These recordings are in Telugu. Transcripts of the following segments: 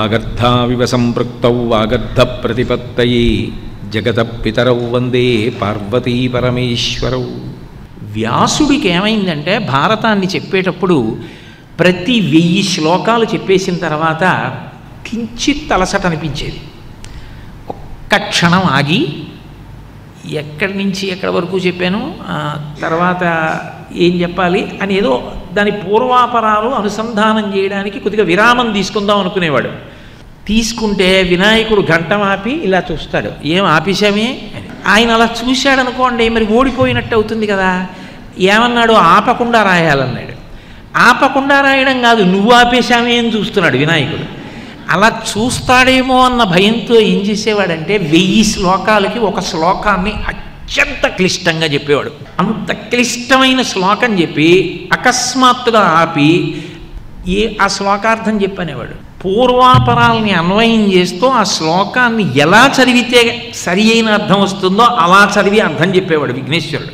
వాగర్ధావివ సంపృక్తౌ వాగర్ధ ప్రతిపత్తయే జగత పితరౌ వందే పార్వతీ పరమేశ్వరౌ వ్యాసుడికి ఏమైందంటే భారతాన్ని చెప్పేటప్పుడు ప్రతి వెయ్యి శ్లోకాలు చెప్పేసిన తర్వాత కించిత్ తలసట అనిపించేది ఒక్క క్షణం ఆగి ఎక్కడి నుంచి ఎక్కడి వరకు చెప్పాను ఆ, తర్వాత ఏం చెప్పాలి అని ఏదో దాని పూర్వాపరాలు అనుసంధానం చేయడానికి కొద్దిగా విరామం తీసుకుందాం అనుకునేవాడు తీసుకుంటే వినాయకుడు గంటం ఆపి ఇలా చూస్తాడు ఏం ఆపేశామే అని ఆయన అలా చూశాడు అనుకోండి మరి ఓడిపోయినట్టు అవుతుంది కదా ఏమన్నాడు ఆపకుండా రాయాలన్నాడు ఆపకుండా రాయడం కాదు నువ్వు ఆపేశామే అని చూస్తున్నాడు వినాయకుడు అలా చూస్తాడేమో అన్న భయంతో ఏం చేసేవాడంటే వెయ్యి శ్లోకాలకి ఒక శ్లోకాన్ని అత్యంత క్లిష్టంగా చెప్పేవాడు అంత క్లిష్టమైన శ్లోకం చెప్పి అకస్మాత్తుగా ఆపి ఏ ఆ శ్లోకార్థం చెప్పనేవాడు పూర్వాపరాల్ని అన్వయం చేస్తూ ఆ శ్లోకాన్ని ఎలా చదివితే సరి అయిన అర్థం వస్తుందో అలా చదివి అర్థం చెప్పేవాడు విఘ్నేశ్వరుడు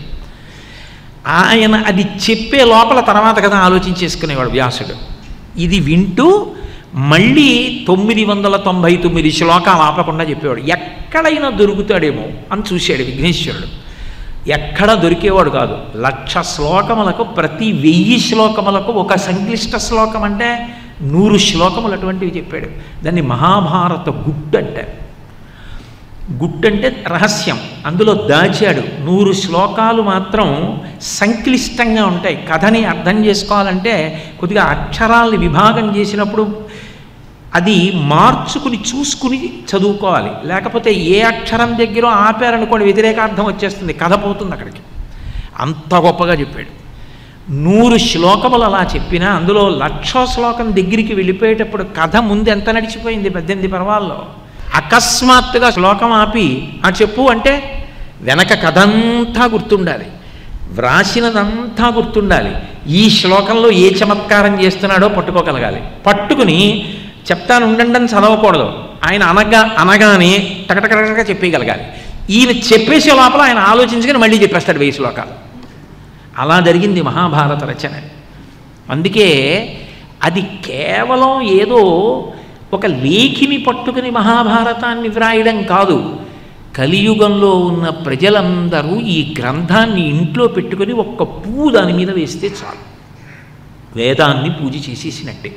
ఆయన అది చెప్పే లోపల తర్వాత కదా ఆలోచించేసుకునేవాడు వ్యాసుడు ఇది వింటూ మళ్ళీ తొమ్మిది వందల తొంభై తొమ్మిది శ్లోకాలు ఆపకుండా చెప్పేవాడు ఎక్కడైనా దొరుకుతాడేమో అని చూశాడు విఘ్నేశ్వరుడు ఎక్కడ దొరికేవాడు కాదు లక్ష శ్లోకములకు ప్రతి వెయ్యి శ్లోకములకు ఒక సంక్లిష్ట శ్లోకం అంటే నూరు శ్లోకములు అటువంటివి చెప్పాడు దాన్ని మహాభారత గుట్టు అంటారు గుట్టంటే రహస్యం అందులో దాచాడు నూరు శ్లోకాలు మాత్రం సంక్లిష్టంగా ఉంటాయి కథని అర్థం చేసుకోవాలంటే కొద్దిగా అక్షరాల్ని విభాగం చేసినప్పుడు అది మార్చుకుని చూసుకుని చదువుకోవాలి లేకపోతే ఏ అక్షరం దగ్గర ఆపారనుకోండి వ్యతిరేకార్థం వచ్చేస్తుంది కథ పోతుంది అక్కడికి అంత గొప్పగా చెప్పాడు నూరు శ్లోకములు అలా చెప్పినా అందులో లక్షో శ్లోకం దగ్గరికి వెళ్ళిపోయేటప్పుడు కథ ముందు ఎంత నడిచిపోయింది పద్దెనిమిది పర్వాల్లో అకస్మాత్తుగా శ్లోకం ఆపి ఆ చెప్పు అంటే వెనక కథంతా గుర్తుండాలి వ్రాసినదంతా గుర్తుండాలి ఈ శ్లోకంలో ఏ చమత్కారం చేస్తున్నాడో పట్టుకోగలగాలి పట్టుకుని చెప్తాను ఉండండి అని చదవకూడదు ఆయన అనగా అనగానే టకటకటగా చెప్పేయగలగాలి ఈయన చెప్పేసే లోపల ఆయన ఆలోచించుకొని మళ్ళీ చెప్పేస్తాడు వెయ్యి శ్లోకాలు అలా జరిగింది మహాభారత రచన అందుకే అది కేవలం ఏదో ఒక లేఖిని పట్టుకుని మహాభారతాన్ని వ్రాయడం కాదు కలియుగంలో ఉన్న ప్రజలందరూ ఈ గ్రంథాన్ని ఇంట్లో పెట్టుకొని ఒక్క పువ్వు దాని మీద వేస్తే చాలు వేదాన్ని పూజ చేసేసినట్టే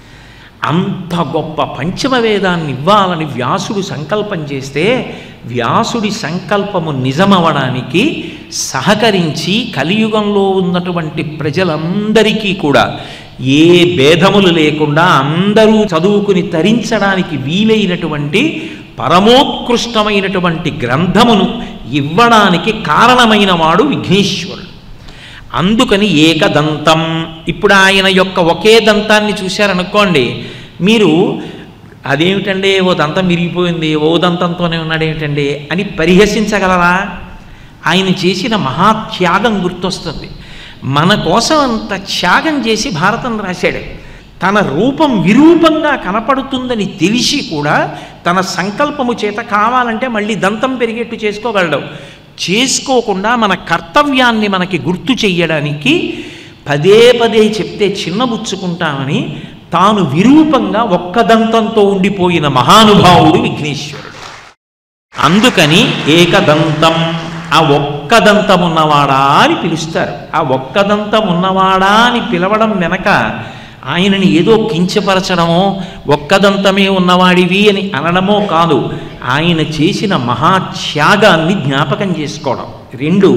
అంత గొప్ప పంచమ వేదాన్ని ఇవ్వాలని వ్యాసుడు సంకల్పం చేస్తే వ్యాసుడి సంకల్పము నిజమవడానికి సహకరించి కలియుగంలో ఉన్నటువంటి ప్రజలందరికీ కూడా ఏ భేదములు లేకుండా అందరూ చదువుకుని తరించడానికి వీలైనటువంటి పరమోత్కృష్టమైనటువంటి గ్రంథమును ఇవ్వడానికి కారణమైన వాడు విఘ్నేశ్వరుడు అందుకని ఏకదంతం ఇప్పుడు ఆయన యొక్క ఒకే దంతాన్ని చూశారనుకోండి మీరు అదేమిటండి ఓ దంతం విరిగిపోయింది ఓ దంతంతోనే ఉన్నాడేమిటండి అని పరిహసించగలరా ఆయన చేసిన మహాత్యాగం గుర్తొస్తుంది మన కోసం అంత త్యాగం చేసి భారతం రాశాడు తన రూపం విరూపంగా కనపడుతుందని తెలిసి కూడా తన సంకల్పము చేత కావాలంటే మళ్ళీ దంతం పెరిగేట్టు చేసుకోగలడు చేసుకోకుండా మన కర్తవ్యాన్ని మనకి గుర్తు చెయ్యడానికి పదే పదే చెప్తే చిన్నబుచ్చుకుంటామని తాను విరూపంగా ఒక్క దంతంతో ఉండిపోయిన మహానుభావుడు విఘ్నేశ్వరుడు అందుకని ఏకదంతం ఆ ఒక్క దంతం ఉన్నవాడా అని పిలుస్తారు ఆ ఒక్క దంతం ఉన్నవాడా అని పిలవడం వెనక ఆయనని ఏదో కించపరచడమో ఒక్కదంతమే ఉన్నవాడివి అని అనడమో కాదు ఆయన చేసిన మహాత్యాగాన్ని జ్ఞాపకం చేసుకోవడం రెండు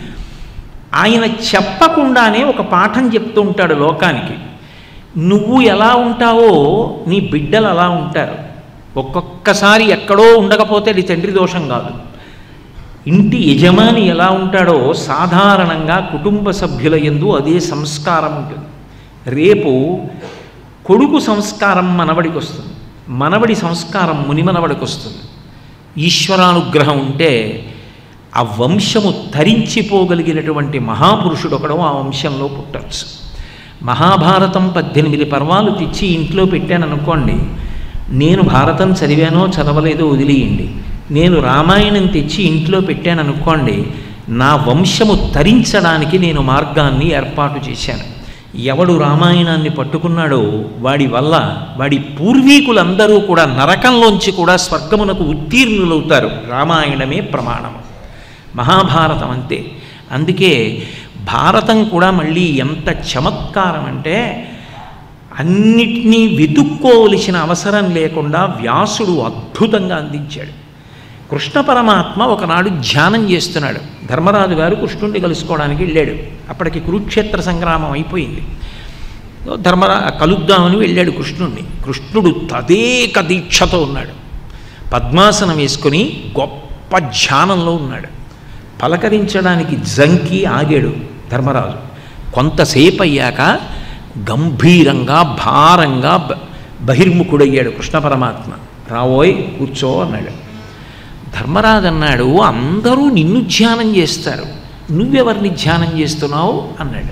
ఆయన చెప్పకుండానే ఒక పాఠం చెప్తూ ఉంటాడు లోకానికి నువ్వు ఎలా ఉంటావో నీ బిడ్డలు అలా ఉంటారు ఒక్కొక్కసారి ఎక్కడో ఉండకపోతే అది తండ్రి దోషం కాదు ఇంటి యజమాని ఎలా ఉంటాడో సాధారణంగా కుటుంబ సభ్యుల ఎందు అదే సంస్కారం ఉంటుంది రేపు కొడుకు సంస్కారం మనవడికి వస్తుంది మనవడి సంస్కారం మునిమనవడికి వస్తుంది ఈశ్వరానుగ్రహం ఉంటే ఆ వంశము తరించిపోగలిగినటువంటి మహాపురుషుడు ఒకడు ఆ వంశంలో పుట్టచ్చు మహాభారతం పద్దెనిమిది పర్వాలు తెచ్చి ఇంట్లో పెట్టాను అనుకోండి నేను భారతం చదివానో చదవలేదో వదిలేయండి నేను రామాయణం తెచ్చి ఇంట్లో పెట్టాను అనుకోండి నా వంశము తరించడానికి నేను మార్గాన్ని ఏర్పాటు చేశాను ఎవడు రామాయణాన్ని పట్టుకున్నాడో వాడి వల్ల వాడి పూర్వీకులందరూ కూడా నరకంలోంచి కూడా స్వర్గమునకు ఉత్తీర్ణులవుతారు రామాయణమే ప్రమాణము మహాభారతం అంతే అందుకే భారతం కూడా మళ్ళీ ఎంత చమత్కారం అంటే అన్నిటినీ వెతుక్కోవలసిన అవసరం లేకుండా వ్యాసుడు అద్భుతంగా అందించాడు కృష్ణ పరమాత్మ ఒకనాడు ధ్యానం చేస్తున్నాడు ధర్మరాజు గారు కృష్ణుడిని కలుసుకోవడానికి వెళ్ళాడు అప్పటికి కురుక్షేత్ర సంగ్రామం అయిపోయింది ధర్మరా కలుద్దామని వెళ్ళాడు కృష్ణుడిని కృష్ణుడు తదేక దీక్షతో ఉన్నాడు పద్మాసనం వేసుకొని గొప్ప ధ్యానంలో ఉన్నాడు పలకరించడానికి జంకి ఆగాడు ధర్మరాజు కొంతసేపు అయ్యాక గంభీరంగా భారంగా బ- బహిర్ముఖుడయ్యాడు కృష్ణ పరమాత్మ రావోయ్ కూర్చో అన్నాడు ధర్మరాజు అన్నాడు అందరూ నిన్ను ధ్యానం చేస్తారు నువ్వెవరిని ధ్యానం చేస్తున్నావు అన్నాడు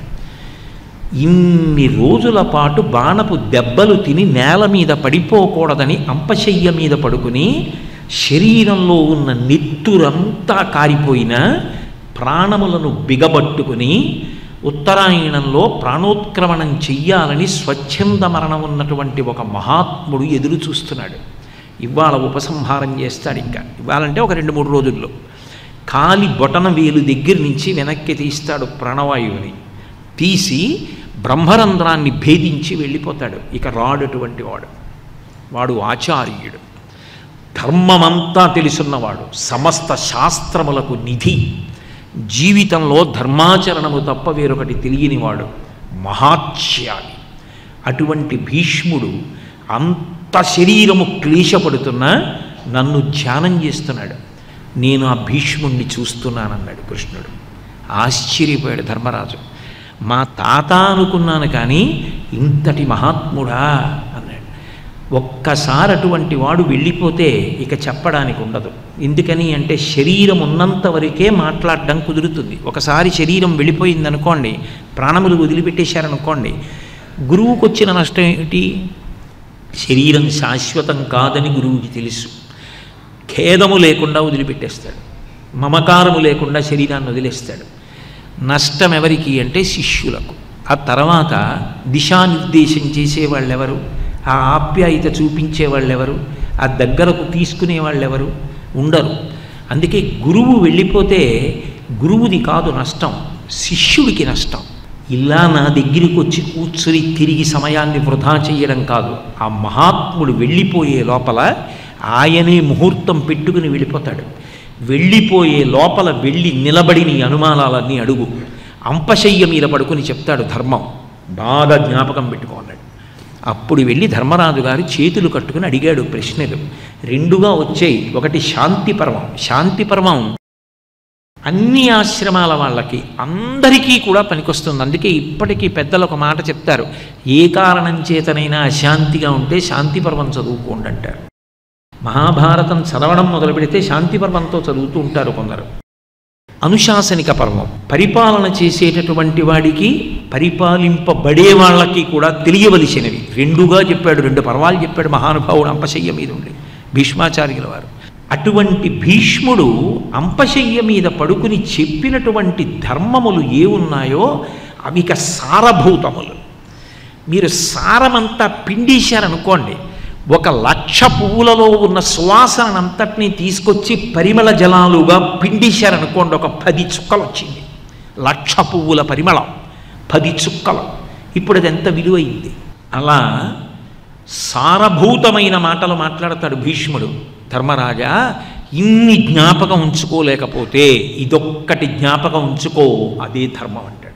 ఇన్ని రోజుల పాటు బాణపు దెబ్బలు తిని నేల మీద పడిపోకూడదని అంపశయ్య మీద పడుకుని శరీరంలో ఉన్న నెత్తురంతా కారిపోయిన ప్రాణములను బిగబట్టుకుని ఉత్తరాయణంలో ప్రాణోత్క్రమణం చెయ్యాలని స్వచ్ఛంద మరణం ఉన్నటువంటి ఒక మహాత్ముడు ఎదురు చూస్తున్నాడు ఇవాళ ఉపసంహారం చేస్తాడు ఇంకా ఇవ్వాలంటే ఒక రెండు మూడు రోజుల్లో కాలి బొటన వేలు దగ్గర నుంచి వెనక్కి తీస్తాడు ప్రాణవాయువుని తీసి బ్రహ్మరంధ్రాన్ని భేదించి వెళ్ళిపోతాడు ఇక రాడటువంటి వాడు వాడు ఆచార్యుడు ధర్మమంతా తెలుసున్నవాడు సమస్త శాస్త్రములకు నిధి జీవితంలో ధర్మాచరణము తప్ప వేరొకటి తెలియనివాడు మహాత్యాగి అటువంటి భీష్ముడు అంత శరీరము క్లేశపడుతున్నా నన్ను ధ్యానం చేస్తున్నాడు నేను ఆ భీష్ముణ్ణి చూస్తున్నానన్నాడు కృష్ణుడు ఆశ్చర్యపోయాడు ధర్మరాజు మా తాత అనుకున్నాను కానీ ఇంతటి మహాత్ముడా అన్నాడు ఒక్కసారి అటువంటి వాడు వెళ్ళిపోతే ఇక చెప్పడానికి ఉండదు ఎందుకని అంటే శరీరం ఉన్నంత వరకే మాట్లాడడం కుదురుతుంది ఒకసారి శరీరం వెళ్ళిపోయిందనుకోండి ప్రాణములు వదిలిపెట్టేశారనుకోండి గురువుకు వచ్చిన నష్టం ఏమిటి శరీరం శాశ్వతం కాదని గురువుకి తెలుసు ఖేదము లేకుండా వదిలిపెట్టేస్తాడు మమకారము లేకుండా శరీరాన్ని వదిలేస్తాడు నష్టం ఎవరికి అంటే శిష్యులకు ఆ తర్వాత దిశానిర్దేశం చేసేవాళ్ళెవరు ఆ ఆప్యాయత చూపించేవాళ్ళెవరు ఆ దగ్గరకు తీసుకునే వాళ్ళెవరు ఉండరు అందుకే గురువు వెళ్ళిపోతే గురువుది కాదు నష్టం శిష్యుడికి నష్టం ఇలా నా దగ్గరికి వచ్చి కూర్చుని తిరిగి సమయాన్ని వృధా చేయడం కాదు ఆ మహాత్ముడు వెళ్ళిపోయే లోపల ఆయనే ముహూర్తం పెట్టుకుని వెళ్ళిపోతాడు వెళ్ళిపోయే లోపల వెళ్ళి నిలబడి నీ అనుమానాలన్నీ అడుగు అంపశయ్య మీద పడుకుని చెప్తాడు ధర్మం బాగా జ్ఞాపకం పెట్టుకో అన్నాడు అప్పుడు వెళ్ళి ధర్మరాజు గారు చేతులు కట్టుకుని అడిగాడు ప్రశ్నలు రెండుగా వచ్చాయి ఒకటి శాంతి పర్వం శాంతి పర్వం అన్ని ఆశ్రమాల వాళ్ళకి అందరికీ కూడా పనికొస్తుంది అందుకే ఇప్పటికీ పెద్దలు ఒక మాట చెప్తారు ఏ కారణం చేతనైనా అశాంతిగా ఉంటే శాంతి పర్వం చదువుకోండి అంటారు మహాభారతం చదవడం మొదలు పెడితే శాంతి పర్వంతో చదువుతూ ఉంటారు కొందరు అనుశాసనిక పర్వం పరిపాలన చేసేటటువంటి వాడికి పరిపాలింపబడే వాళ్ళకి కూడా తెలియవలసినవి రెండుగా చెప్పాడు రెండు పర్వాలు చెప్పాడు మహానుభావుడు అంపశయ్య మీద ఉండి భీష్మాచార్యుల వారు అటువంటి భీష్ముడు అంపశయ్య మీద పడుకుని చెప్పినటువంటి ధర్మములు ఏ ఉన్నాయో అవి ఇక సారభూతములు మీరు సారమంతా పిండేశారనుకోండి ఒక లక్ష పువ్వులలో ఉన్న సువాసనంతటినీ తీసుకొచ్చి పరిమళ జలాలుగా పిండేశారనుకోండి ఒక పది చుక్కలు వచ్చింది లక్ష పువ్వుల పరిమళం పది చుక్కలు ఇప్పుడు అది ఎంత విలువైంది అలా సారభూతమైన మాటలు మాట్లాడతాడు భీష్ముడు ధర్మరాజా ఇన్ని జ్ఞాపకం ఉంచుకోలేకపోతే ఇదొక్కటి జ్ఞాపకం ఉంచుకో అదే ధర్మం అంటాడు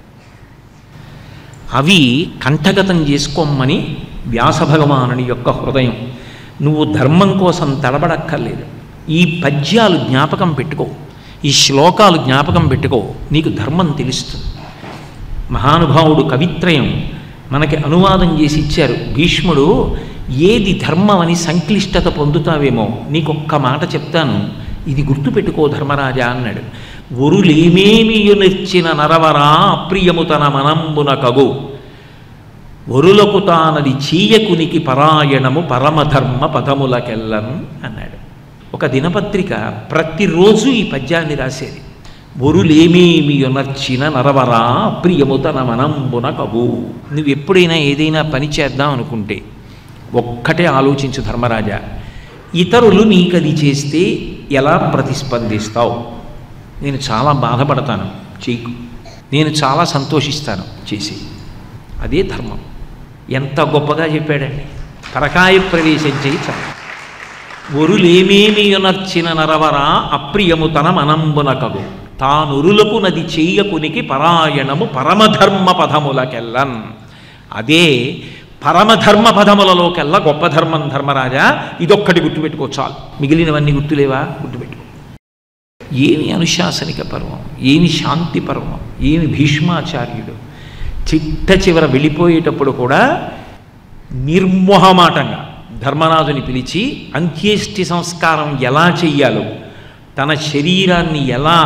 అవి కంఠగతం చేసుకోమని వ్యాసభగవానుని యొక్క హృదయం నువ్వు ధర్మం కోసం తడబడక్కర్లేదు ఈ పద్యాలు జ్ఞాపకం పెట్టుకో ఈ శ్లోకాలు జ్ఞాపకం పెట్టుకో నీకు ధర్మం తెలుస్తుంది మహానుభావుడు కవిత్రయం మనకి అనువాదం చేసి ఇచ్చారు భీష్ముడు ఏది ధర్మం అని సంక్లిష్టత పొందుతావేమో నీకొక్క మాట చెప్తాను ఇది గుర్తుపెట్టుకో ధర్మరాజా అన్నాడు ఒరులేమేమియునిచ్చిన నరవరా అప్రియము తన మనంబున కగు ఒరులకు తానది చీయకునికి పరాయణము పరమధర్మ పదములకెల్లను అన్నాడు ఒక దినపత్రిక ప్రతిరోజు ఈ పద్యాన్ని రాసేది ఒరులేమేమి యొనర్చిన నరవరా ప్రియముతన మనంబున కబు నువ్వు ఎప్పుడైనా ఏదైనా పని చేద్దాం అనుకుంటే ఒక్కటే ఆలోచించు ధర్మరాజా ఇతరులు నీకది చేస్తే ఎలా ప్రతిస్పందిస్తావు నేను చాలా బాధపడతాను చేయకు నేను చాలా సంతోషిస్తాను చేసి అదే ధర్మం ఎంత గొప్పగా చెప్పాడండి పరకాయ ప్రవేశం చేయి చాలు ఒరులేమేమి యొనర్చిన నరవరా అప్రియము తన మనంబున కగు తానురులకు నది చెయ్యకునికి పరాయణము పరమధర్మ పదములకెల్లన్ అదే పరమధర్మ పదములలోకెల్లా గొప్ప ధర్మం ధర్మరాజా ఇదొక్కటి గుర్తుపెట్టుకో చాలు మిగిలినవన్నీ గుర్తులేవా గుర్తుపెట్టుకో ఏమి అనుశాసనిక పర్వం ఏమి శాంతి పర్వం ఏమి భీష్మాచార్యుడు చిట్ట చివర వెళ్ళిపోయేటప్పుడు కూడా నిర్మోహమాటంగా ధర్మరాజుని పిలిచి అంత్యేష్టి సంస్కారం ఎలా చెయ్యాలో తన శరీరాన్ని ఎలా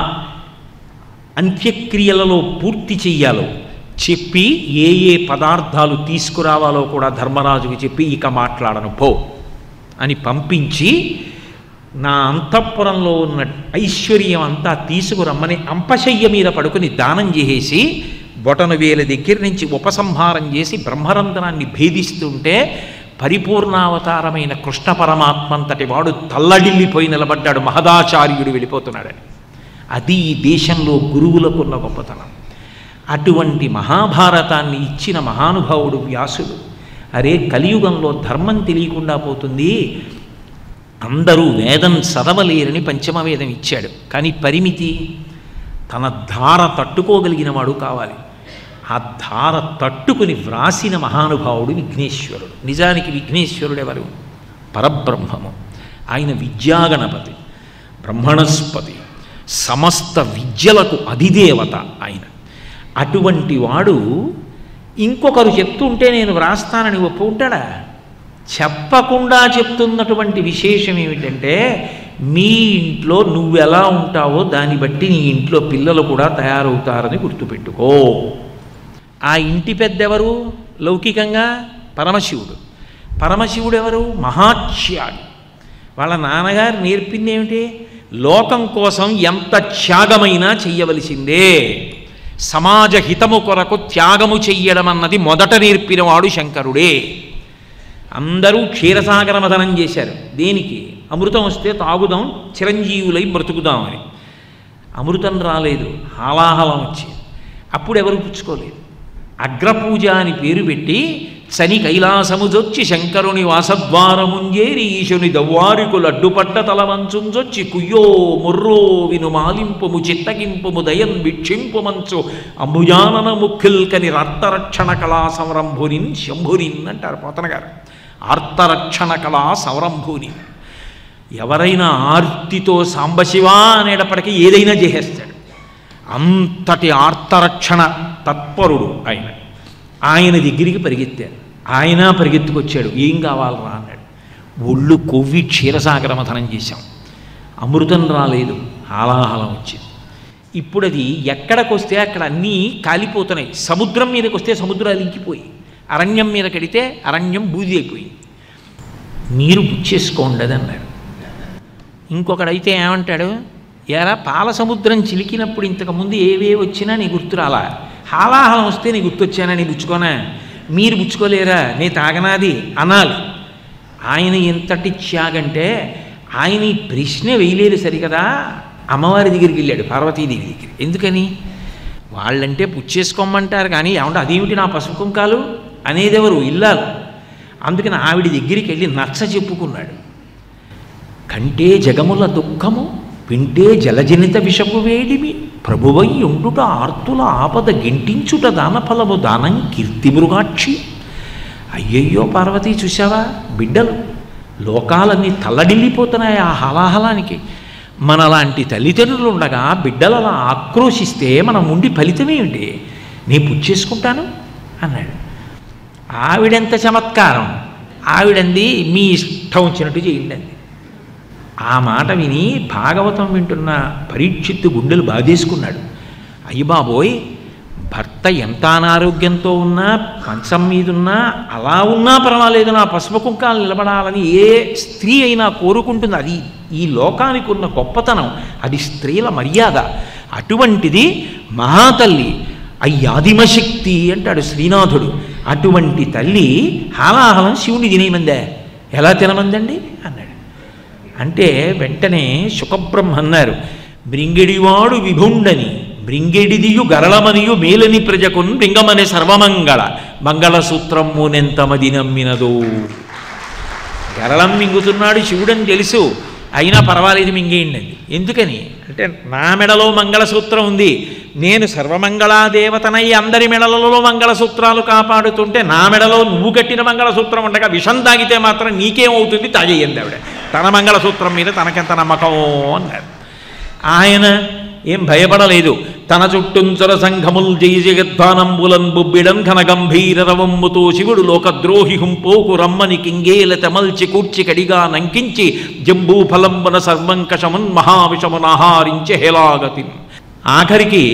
అంత్యక్రియలలో పూర్తి చెయ్యాలో చెప్పి ఏ ఏ పదార్థాలు తీసుకురావాలో కూడా ధర్మరాజుకి చెప్పి ఇక మాట్లాడను పో అని పంపించి నా అంతఃపురంలో ఉన్న ఐశ్వర్యం అంతా తీసుకురమ్మని అంపశయ్య మీద పడుకుని దానం చేసేసి బొటన వేల దగ్గర నుంచి ఉపసంహారం చేసి బ్రహ్మరంధ్రాన్ని భేదిస్తుంటే పరిపూర్ణావతారమైన కృష్ణ పరమాత్మంతటి వాడు తల్లడిల్లిపోయి నిలబడ్డాడు మహదాచార్యుడు వెళ్ళిపోతున్నాడని అది ఈ దేశంలో గురువులకున్న గొప్పతనం అటువంటి మహాభారతాన్ని ఇచ్చిన మహానుభావుడు వ్యాసుడు అరే కలియుగంలో ధర్మం తెలియకుండా పోతుంది అందరూ వేదం చదవలేరని పంచమవేదం ఇచ్చాడు కానీ పరిమితి తన ధార తట్టుకోగలిగిన వాడు కావాలి ఆ ధార తట్టుకుని వ్రాసిన మహానుభావుడు విఘ్నేశ్వరుడు నిజానికి విఘ్నేశ్వరుడు ఎవరు పరబ్రహ్మము ఆయన విద్యాగణపతి బ్రహ్మణస్పతి సమస్త విద్యలకు అధిదేవత ఆయన అటువంటి వాడు ఇంకొకరు చెప్తుంటే నేను వ్రాస్తానని ఒప్పుకుంటాడా చెప్పకుండా చెప్తున్నటువంటి విశేషం ఏమిటంటే మీ ఇంట్లో నువ్వెలా ఉంటావో దాన్ని బట్టి నీ ఇంట్లో పిల్లలు కూడా తయారవుతారని గుర్తుపెట్టుకో ఆ ఇంటి పెద్ద ఎవరు లౌకికంగా పరమశివుడు పరమశివుడు ఎవరు మహాత్యాగి వాళ్ళ నాన్నగారు నేర్పింది ఏమిటి లోకం కోసం ఎంత త్యాగమైనా చెయ్యవలసిందే సమాజ హితము కొరకు త్యాగము చెయ్యడం అన్నది మొదట నేర్పినవాడు శంకరుడే అందరూ క్షీరసాగర మదనం చేశారు దేనికి అమృతం వస్తే తాగుదాం చిరంజీవులై బ్రతుకుదామని అమృతం రాలేదు హాలాహలం వచ్చింది అప్పుడు ఎవరు పుచ్చుకోలేదు అగ్రపూజ అని పేరు పెట్టి శని కైలాసముజొచ్చి శంకరుని వాసద్వారముంజేరి ఈశుని దవ్వారికులు అడ్డుపడ్డ తలవంచుంజొచ్చి కుయ్యో ముర్రో విను మాలింపుము చిత్తగింపుము దయన్ భిక్షింపుమంచు అంబుజానన ముఖిల్కని రక్తరక్షణ కళా సంరంభునిన్ శంభునిన్ అంటారు పోతన గారు ఆర్తరక్షణ కళా సంరంభుని ఎవరైనా ఆర్తితో సాంబశివా అనేటప్పటికీ ఏదైనా చేసేస్తాడు అంతటి ఆర్తరక్షణ తత్పరుడు ఆయన ఆయన దగ్గరికి పరిగెత్తారు ఆయన పరిగెత్తుకొచ్చాడు ఏం కావాలరా అన్నాడు ఒళ్ళు కొవ్వి క్షీరసాగర మథనం చేశాం అమృతం రాలేదు హాలాహలం వచ్చింది ఇప్పుడు అది ఎక్కడికి వస్తే అక్కడ అన్నీ కాలిపోతున్నాయి సముద్రం మీదకి వస్తే సముద్రాలు ఇంకిపోయి అరణ్యం మీద కడితే అరణ్యం బూది అయిపోయింది మీరు బుచ్చేసుకోండి అది అన్నాడు ఇంకొకడైతే ఏమంటాడు ఎరా పాల సముద్రం చిలికినప్పుడు ఇంతకుముందు ఏవే వచ్చినా నీ గుర్తు రాలా హాలాహలం వస్తే నీ గుర్తొచ్చానా నీ పుచ్చుకోనా మీరు పుచ్చుకోలేరా నీ తాగనాది అనాలి ఆయన ఎంతటి త్యాగంటే ఆయన ఈ ప్రశ్న వేయలేరు సరికదా అమ్మవారి దగ్గరికి వెళ్ళాడు పార్వతీదేవి దగ్గర ఎందుకని వాళ్ళంటే పుచ్చేసుకోమంటారు కానీ ఏమంటే అదేమిటి నా పసుపు కుంకాలు అనేదెవరు ఇల్లాలు అందుకని ఆవిడ దగ్గరికి వెళ్ళి నచ్చ చెప్పుకున్నాడు కంటే జగముల దుఃఖము వింటే జలజనిత విషపు వేడిమి ప్రభువై ఉండుట ఆర్తుల ఆపద గింటించుట దానఫలము దానం కీర్తి మృగాక్షి అయ్యయ్యో పార్వతి చూసావా బిడ్డలు లోకాలన్నీ తల్లడిల్లిపోతున్నాయి ఆ హలాహలానికి మనలాంటి తల్లిదండ్రులు ఉండగా బిడ్డలు అలా ఆక్రోశిస్తే మనం ఉండి ఫలితమేమిటి నేను పుచ్చేసుకుంటాను అన్నాడు ఆవిడెంత చమత్కారం ఆవిడంది మీ ఇష్టం వచ్చినట్టు చేయండి అంది ఆ మాట విని భాగవతం వింటున్న పరీక్షిత్తు గుండెలు బాధేసుకున్నాడు అయ్యి బాబోయ్ భర్త ఎంత అనారోగ్యంతో ఉన్నా మంచం మీద ఉన్నా అలా ఉన్నా పర్వాలేదు నా పసుపు కుంకాలు నిలబడాలని ఏ స్త్రీ అయినా కోరుకుంటుంది అది ఈ లోకానికి ఉన్న గొప్పతనం అది స్త్రీల మర్యాద అటువంటిది మహాతల్లి అయ్యాదిమశక్తి అంటాడు శ్రీనాథుడు అటువంటి తల్లి హాలాహలం శివుని తినేయమందే ఎలా తినమందండి అన్నాడు అంటే వెంటనే శుకబ్రహ్మ అన్నారు బ్రింగిడివాడు విభుండని బ్రింగిడిదియు గరళమనియు మేలని ప్రజకున్ బృంగమనే సర్వమంగళ మంగళసూత్రమ్మునెంతమది నమ్మినదో గరళం మింగుతున్నాడు శివుడని తెలుసు అయినా పర్వాలేదు మింగేయండి అండి ఎందుకని అంటే నా మెడలో మంగళసూత్రం ఉంది నేను సర్వమంగళా దేవతనై అందరి మెడలలో మంగళసూత్రాలు కాపాడుతుంటే నా మెడలో నువ్వు కట్టిన మంగళసూత్రం ఉండగా విషం తాగితే మాత్రం నీకేమవుతుంది తాగేయండి ఆవిడ తన మంగళసూత్రం మీద తనకెంత నమ్మకమో అన్నారు ఆయన ఏం భయపడలేదు తన చుట్టుంచర సంఘముల్ జయ జగద్వానంబులన్ బుబ్బిడం ఘన గంభీర రవమ్ముతో శివుడు లోకద్రోహి హుంపోకు రమ్మని కింగేల తెమల్చి కూర్చి కడిగా నంకించి జంబూ ఫలంబన సర్వంకషమున్ మహావిషమునహారించి హేలాగతి ఆఖరికి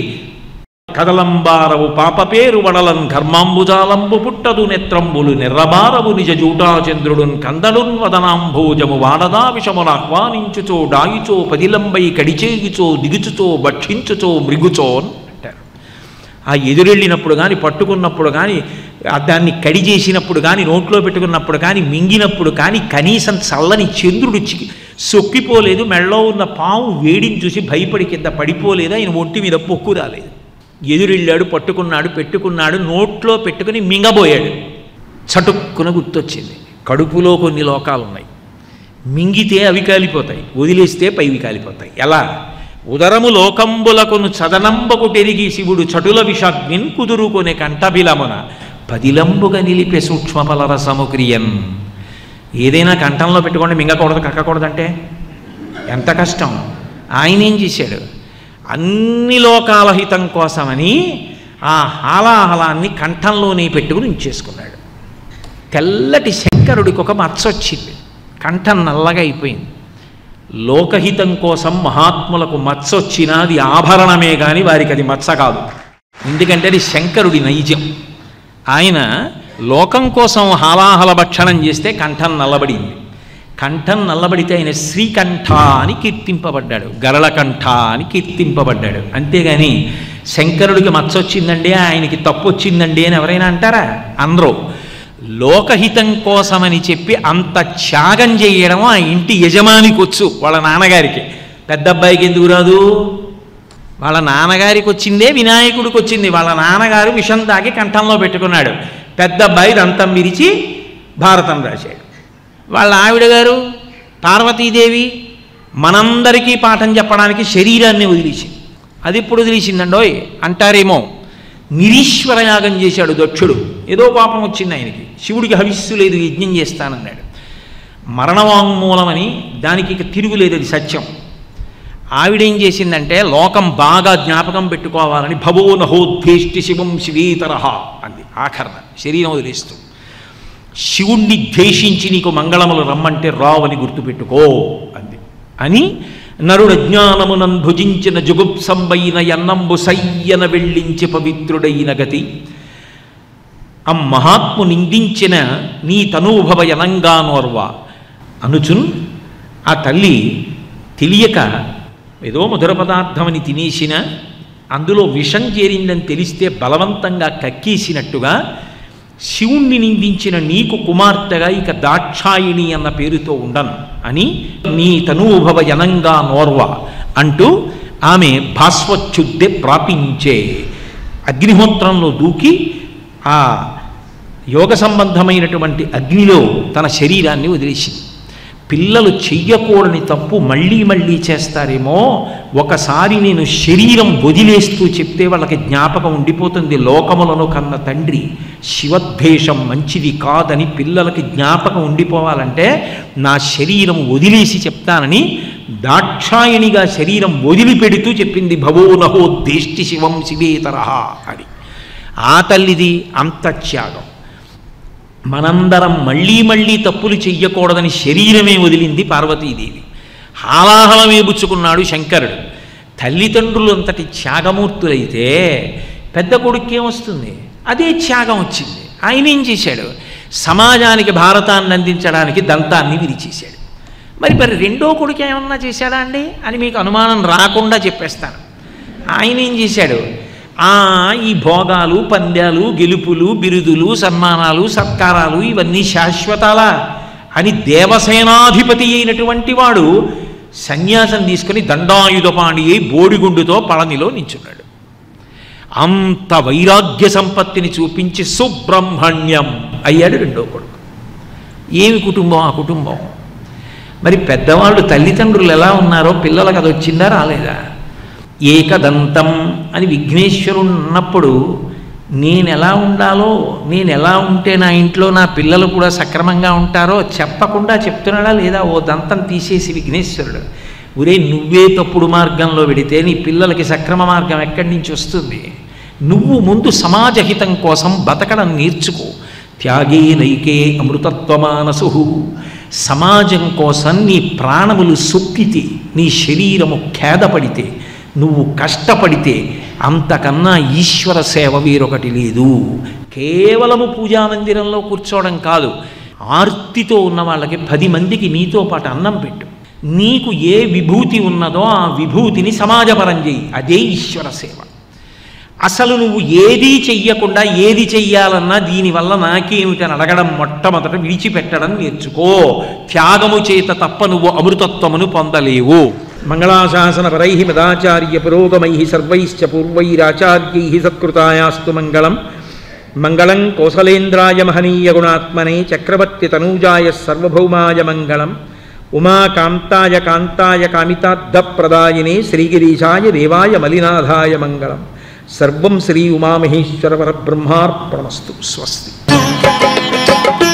కదలంబారవు పాప పేరు వడలన్ కర్మాంబుజాలంబు పుట్టదు నెత్రంబులు నిర్రబారవు నిజ జూటాచంద్రుడున్ కందలున్ వదనాంభోజము వాడదా విషమున ఆహ్వానించుచో డాయిచో పదిలంబై కడిచేయుచో దిగుచుచో భక్షించుచో మృగుచో అని అంటారు ఆ ఎదురెళ్ళినప్పుడు కానీ పట్టుకున్నప్పుడు కానీ ఆ దాన్ని కడి చేసినప్పుడు కానీ నోట్లో పెట్టుకున్నప్పుడు కానీ మింగినప్పుడు కానీ కనీసం చల్లని చంద్రుడు చి- సొక్కిపోలేదు మెళ్ళో ఉన్న పాము వేడిని చూసి భయపడి కింద పడిపోలేదు ఆయన ఒంటి మీద పొక్కు రాలేదు ఎదురెళ్ళాడు పట్టుకున్నాడు పెట్టుకున్నాడు నోట్లో పెట్టుకుని మింగబోయాడు చటుక్కున గుర్తొచ్చింది కడుపులో కొన్ని లోకాలు ఉన్నాయి మింగితే అవి కాలిపోతాయి వదిలేస్తే పైవి కాలిపోతాయి ఎలా ఉదరము లోకంబులకును చదనంబకు పెరిగి శివుడు చటుల విషాగ్నిన్ కుదురుకొనే కంఠబిలమున పదిలంబుగా నిలిపే సూక్ష్మఫల రసముక్రియన్ ఏదైనా కంఠంలో పెట్టుకోండి మింగకూడదు కక్కకూడదంటే ఎంత కష్టం ఆయన ఏం చేశాడు అన్ని లోకాల హితం కోసమని ఆ హాలాహలాన్ని కంఠంలోనే పెట్టుకుని ఉంచేసుకున్నాడు తెల్లటి శంకరుడికి ఒక మచ్చ వచ్చింది కంఠం నల్లగా అయిపోయింది లోకహితం కోసం మహాత్ములకు మచ్చ వచ్చినా అది ఆభరణమే కానీ వారికి అది మచ్చ కాదు ఎందుకంటే అది శంకరుడి నైజం ఆయన లోకం కోసం హాలాహల భక్షణం చేస్తే కంఠం నల్లబడింది కంఠం నల్లబడితే ఆయన శ్రీకంఠ అని కీర్తింపబడ్డాడు గరళకంఠ అని కీర్తింపబడ్డాడు అంతేగాని శంకరుడికి మచ్చ వచ్చిందండి ఆయనకి తప్పు వచ్చిందండి అని ఎవరైనా అంటారా అందరూ లోకహితం కోసమని చెప్పి అంత త్యాగం చేయడం ఆ ఇంటి యజమానికి వచ్చు వాళ్ళ నాన్నగారికి పెద్ద అబ్బాయికి ఎందుకు రాదు వాళ్ళ నాన్నగారికి వచ్చిందే వినాయకుడికి వచ్చింది వాళ్ళ నాన్నగారు విషం తాగి కంఠంలో పెట్టుకున్నాడు పెద్ద అబ్బాయి దంతం విరిచి భారతం రాశాడు వాళ్ళ ఆవిడ గారు పార్వతీదేవి మనందరికీ పాఠం చెప్పడానికి శరీరాన్ని వదిలేసింది అది ఇప్పుడు వదిలేసిందండోయ్ అంటారేమో నిరీశ్వర యాగం చేశాడు దక్షుడు ఏదో పాపం వచ్చింది ఆయనకి శివుడికి హవిస్సు లేదు యజ్ఞం చేస్తానన్నాడు మరణవాంగ్మూలమని దానికి ఇక తిరుగులేదు అది సత్యం ఆవిడేం చేసిందంటే లోకం బాగా జ్ఞాపకం పెట్టుకోవాలని భవో నహోద్వేష్టి శివం శివీతరహ అంది ఆఖరణ శరీరం వదిలేస్తూ శివుణ్ణి ద్వేషించి నీకు మంగళములు రమ్మంటే రావని గుర్తుపెట్టుకో అంది అని నరుడు జ్ఞానమునం భుజించిన జుగుప్సంబైన ఎన్నంబు సయ్యన వెళ్ళించి పవిత్రుడైన గతి ఆ మహాత్ము నిందించిన నీ తనూభవ యనంగానోర్వ అనుచున్ ఆ తల్లి తెలియక ఏదో మధుర పదార్థమని తినేసిన అందులో విషం చేరిందని తెలిస్తే బలవంతంగా కక్కేసినట్టుగా శివుణ్ణి నిందించిన నీకు కుమార్తెగా ఇక దాక్షాయిణి అన్న పేరుతో ఉండను అని నీ తనూభవ యనంగా నోర్వ అంటూ ఆమె భాస్వచ్యుద్ధే ప్రాపించే అగ్నిహోత్రంలో దూకి ఆ యోగ సంబంధమైనటువంటి అగ్నిలో తన శరీరాన్ని వదిలేసింది పిల్లలు చెయ్యకూడని తప్పు మళ్ళీ మళ్ళీ చేస్తారేమో ఒకసారి నేను శరీరం వదిలేస్తూ చెప్తే వాళ్ళకి జ్ఞాపకం ఉండిపోతుంది లోకములను కన్న తండ్రి శివద్వేషం మంచిది కాదని పిల్లలకి జ్ఞాపకం ఉండిపోవాలంటే నా శరీరం వదిలేసి చెప్తానని దాక్షాయణిగా శరీరం వదిలిపెడుతూ చెప్పింది భవో నహో దేష్టి శివం శివేతరహ అని ఆ తల్లిది అంత త్యాగం మనందరం మళ్ళీ మళ్ళీ తప్పులు చెయ్యకూడదని శరీరమే వదిలింది పార్వతీదేవి హాలాహలమే పుచ్చుకున్నాడు శంకరుడు తల్లిదండ్రులు అంతటి త్యాగమూర్తులైతే పెద్ద కొడుక్కేం వస్తుంది అదే త్యాగం వచ్చింది ఆయన ఏం చేశాడు సమాజానికి భారతాన్ని అందించడానికి దంతాన్ని విరిచేశాడు మరి మరి రెండో కొడుకు ఏమన్నా చేశాడా అండి అని మీకు అనుమానం రాకుండా చెప్పేస్తాను ఆయన ఏం చేశాడు ఆ ఈ భోగాలు పంద్యాలు గెలుపులు బిరుదులు సన్మానాలు సత్కారాలు ఇవన్నీ శాశ్వతాలా అని దేవసేనాధిపతి అయినటువంటి వాడు సన్యాసం తీసుకుని దండాయుధపాణి అయి బోడిగుండుతో పళనిలో నించున్నాడు అంత వైరాగ్య సంపత్తిని చూపించి సుబ్రహ్మణ్యం అయ్యాడు రెండో కొడుకు ఏమి కుటుంబం ఆ కుటుంబం మరి పెద్దవాళ్ళు తల్లిదండ్రులు ఎలా ఉన్నారో పిల్లలకు అది వచ్చిందా రాలేదా ఏకదంతం అని విఘ్నేశ్వరుడు ఉన్నప్పుడు నేను ఎలా ఉండాలో నేను ఎలా ఉంటే నా ఇంట్లో నా పిల్లలు కూడా సక్రమంగా ఉంటారో చెప్పకుండా చెప్తున్నాడా లేదా ఓ దంతం తీసేసి విఘ్నేశ్వరుడు ఒరే నువ్వే తప్పుడు మార్గంలో వెడితే నీ పిల్లలకి సక్రమ మార్గం ఎక్కడి నుంచి వస్తుంది నువ్వు ముందు సమాజహితం కోసం బతకడం నేర్చుకో త్యాగే నైకే అమృతత్వమానసు సమాజం కోసం నీ ప్రాణములు సొక్కితే నీ శరీరము ఖేదపడితే నువ్వు కష్టపడితే అంతకన్నా ఈశ్వర సేవ వేరొకటి లేదు కేవలము పూజా మందిరంలో కూర్చోవడం కాదు ఆర్తితో ఉన్న వాళ్ళకి పది మందికి నీతో పాటు అన్నం పెట్టు నీకు ఏ విభూతి ఉన్నదో ఆ విభూతిని సమాజపరం చేయి అదే ఈశ్వర సేవ అసలు నువ్వు ఏదీ చెయ్యకుండా ఏది చెయ్యాలన్నా దీనివల్ల నాకేమిటని అడగడం మొట్టమొదట విడిచిపెట్టడం నేర్చుకో త్యాగము చేత తప్ప నువ్వు అమృతత్వమును పొందలేవు మంగళాశాసనపరై మదాచార్య పురోగమై సర్వైశ్చ పూర్వైరాచార్యై సత్కృతాయాస్తు మంగళం మంగళం కోసలేంద్రాయ మహనీయ గుణాత్మనే చక్రవర్తి తనూజాయ సర్వభౌమాయ మంగళం ఉమాకాంతాయ కాంతాయ కామితార్థప్రదాయినే శ్రీగిరీశాయ దేవాయ మలినాథాయ మంగళం సర్వం శ్రీ ఉమామహేశ్వర పరబ్రహ్మార్పణమస్తు స్వస్తి